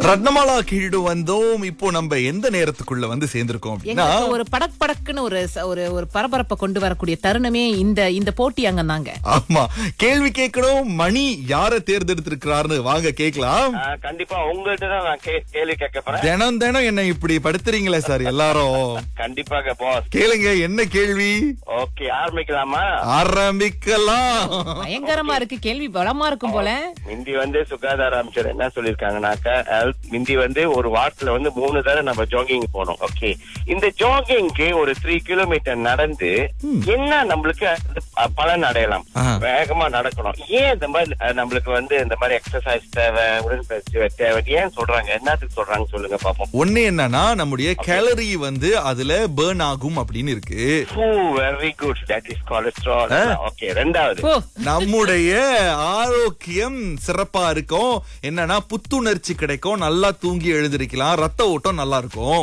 ரத்னமாலா கீழு வந்தோம் இப்போ நம்ம எந்த நேரத்துக்குள்ள வந்து சேர்ந்திருக்கோம் அப்படின்னா எங்களுக்கு ஒரு படக் படக்குன்னு ஒரு ச- ஒரு ஒரு பரபரப்பை கொண்டு வரக்கூடிய தருணமே இந்த இந்த போட்டி அங்க தாங்க ஆமா கேள்வி கேட்கணும் மணி யார தேர்ந்தெடுத்திருக்கிறாருன்னு வாங்க கேட்கலாம் ஆ, கண்டிப்பா உங்கள்ட்ட தான் நான் கே- கேள்வி கேட்க போறேன் தினம் தினம் என்ன இப்படி படுத்துறீங்களே சார் எல்லாரும் கண்டிப்பாக பாஸ் கேளுங்க என்ன கேள்வி ஓகே ஆரம்பிக்கலாமா ஆரம்பிக்கலாம் பயங்கரமா இருக்கு கேள்வி பலமா இருக்கும் போல மிந்தி வந்து சுகாதார அமைச்சர் என்ன சொல்லிருக்காங்கனாக்கா health- மிந்தி வந்து ஒரு வாரத்துல வந்து மூணு தடவை நம்ம ஜாகிங் போனோம் ஓகே இந்த ஜாகிங்க்கு ஒரு த்ரீ கிலோமீட்டர் நடந்து என்ன நம்மளுக்கு அது ப- பலன் அடையலாம் ஆ. வேகமா நடக்கணும் ஏன் இந்த மாதிரி அஹ், நம்மளுக்கு வந்து இந்த மாதிரி எக்ஸசைஸ் தேவை உடற்பயிற்சி தேவை ஏன் சொல்றாங்க என்னத்துக்கு சொல்றாங்க சொல்லுங்க பாப்போம் ஒண்ணு என்னன்னா நம்முடைய கேலரி வந்து அதுல பேர்ன் ஆகும் அப்படின்னு இருக்கு very good that is cholesterol okay ரெண்டாவது ஓ நம்முடைய ஆரோக்கியம் சிறப்பா இருக்கும் என்னன்னா புத்துணர்ச்சி கிடைக்கும் நல்லா தூங்கி எழுந்திருக்கலாம் ரத்த ஓட்டம் நல்லா இருக்கும்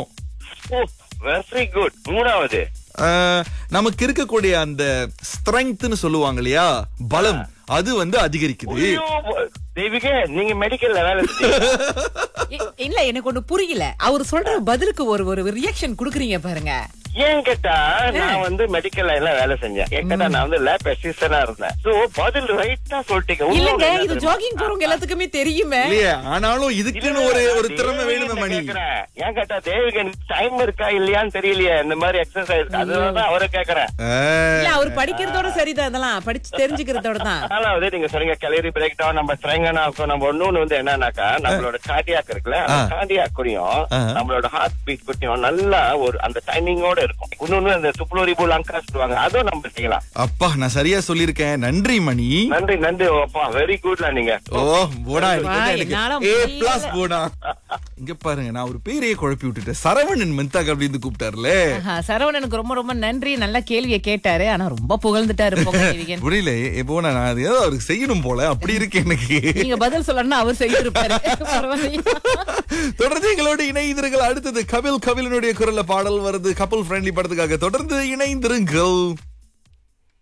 வெரி குட் மூணாவது ஆஹ், நமக்கு இருக்கக்கூடிய அந்த ஸ்ட்ரெங்க்த்னு சொல்லுவாங்க இல்லையா பலம் அது வந்து அதிகரிக்குது ஐயோ, தேவிகே நீங்க மெடிக்கல்ல வேலை செஞ்சீங்க இ- இல்ல எனக்கு ஒண்ணு புரியல அவர் சொல்ற பதிலுக்கு ஒரு ஒரு ரியாக்ஷன் குடுக்குறீங்க பாருங்க ஏன் கேட்டா நான் வந்து மெடிக்கல் லைன்ல வேலை செஞ்சேன் ஏன் கேட்டா நான் வந்து லேப் அசிஸ்டன்டா இருந்தேன் சோ பதில் ரைட்டா சொல்லிட்டீங்க இல்லங்க இன்னொன்னு என்ன இது தெரியுமா? ஜாகிங் போறவங்க எல்லாத்துக்குமே தெரியுமே இல்லையே ஆனாலும் இல்ல, இதுக்குன்னு ஒரு ஒரு நான் திறமை வேணுமே தேவிகன் மணி கேக்குறேன். ஏன் கேட்டா தேவிகன் டைம் இருக்கா இல்லையான்னு தெரியலையே இந்த மாதிரி எக்ஸசைஸ் அதனாலதான் அவரை கேக்குறேன் ஆஹ், இல்ல அவர் படிக்கிறதோட சரிதான் அதெல்லாம் படிச்சு தெரிஞ்சுக்கிறதோட தான் அதனால நீங்க சொன்னீங்க கலரி பிரேக் டவுன் நம்ம ஸ்ட்ரெங்கனா இருக்கும் நம்ம ஒண்ணு வந்து என்னன்னாக்கா நம்மளோட கார்டியாக் இருக்குல்ல அந்த கார்டியாக் குடியும் ஆ. நம்மளோட ஹார்ட் பீட் குடியும் நல்லா ஒரு அந்த டைமிங்கோட இருக்கும் இன்னொன்னு அந்த துப்ளோரிபு லங்கா சொல்லுவாங்க அதுவும் நம்ம செய்யலாம் அப்பா நான் சரியா சொல்லியிருக்கேன் நன்றி மணி நன்றி நன்றி அப்பா வெரி குட்ல நீங்க ஓ போடா எனக்கு வா, வந்து எனக்கு என்னால ஏ முடியல. பிளஸ் போடா இங்க பாருங்க நான் ஒரு பேரையே குழப்பி விட்டுட்டேன் சரவணன் மென்தாக் அப்படின்னு கூப்பிட்டாருல ஆஹா, சரவணனுக்கு ரொம்ப ரொம்ப நன்றி நல்ல கேள்வியை கேட்டாரு ஆனா ரொம்ப புகழ்ந்துட்டாரு போங்க தேவிகன். புரியல இப்போ நான் அது ஏதோ அவருக்கு செய்யணும் போல அப்படி இருக்கு எனக்கு நீங்க பதில் சொல்லணும்னா அவர் செய்திருப்பாரு பரவாயில்லையா? தொடர்ந்து எங்களோட இணைந்திருங்கள் அடுத்தது கபில் கபிலனுடைய குரல்ல பாடல் வருது கபில் ஃப்ரெண்ட்லி படத்துக்காக தொடர்ந்து இணைந்திருங்கள்